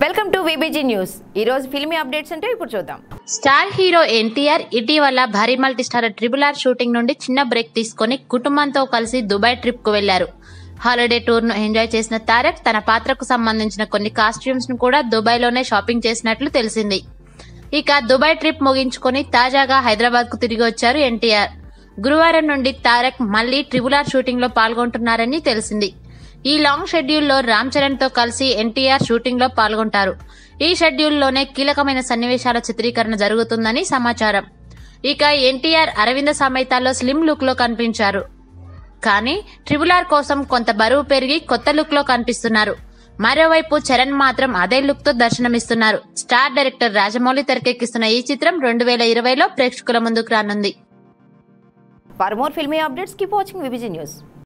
welcome to VBG news ఈ రోజు filmy updates అంటే ఇప్పుడు చూద్దాం స్టార్ హీరో ఎన్టీఆర్ ఇటీవల భారీ multi star triple R shooting నుండి చిన్న బ్రేక్ తీసుకొని కుటుంబంతో కలిసి దుబాయ్ ట్రిప్ కు వెళ్లారు హాలిడే టూర్ ను ఎంజాయ్ చేసిన తారక్ తన పాత్రకు సంబంధించిన కొన్ని కాస్ట్యూమ్స్ ను కూడా దుబాయ్ లోనే షాపింగ్ చేసినట్లు తెలిసింది ఇక దుబాయ్ ట్రిప్ ముగించుకొని తాజాగా హైదరాబాద్ కు తిరిగి వచ్చారు ఎన్టీఆర్ గురువారం నుండి తారక్ మళ్లీ ట్రిపుల్ ఆర్ షూటింగ్ లో పాల్గొంటున్నారని తెలిసింది ఈ లాంగ్ షెడ్యూల్ లో రామ్ చరణ్ తో కలిసి ఎన్టీఆర్ షూటింగ్ లో పాల్గొంటారు ఈ షెడ్యూల్ లోనే కీలకమైన సన్నివేశాల చిత్రీకరణ జరుగుతుందని సమాచారం ఇక ఎన్టీఆర్ అరవింద సమేతాల్లో స్లిమ్ లుక్ లో కనిపించారు కానీ ట్రిపుల్ ఆర్ కోసం కొంత బరువు పెరిగి కొత్త లుక్ లో కనిపిస్తున్నారు మరోవైపు చరణ్ మాత్రం అదే లుక్ తో దర్శనమిస్తున్నారు స్టార్ డైరెక్టర్ రాజమౌళి తెరకెక్కిస్తున్న ఈ చిత్రం రెండు వేల ఇరవైలో ప్రేక్షకుల ముందుకు రానుంది for more filmy updates keep watching VBG news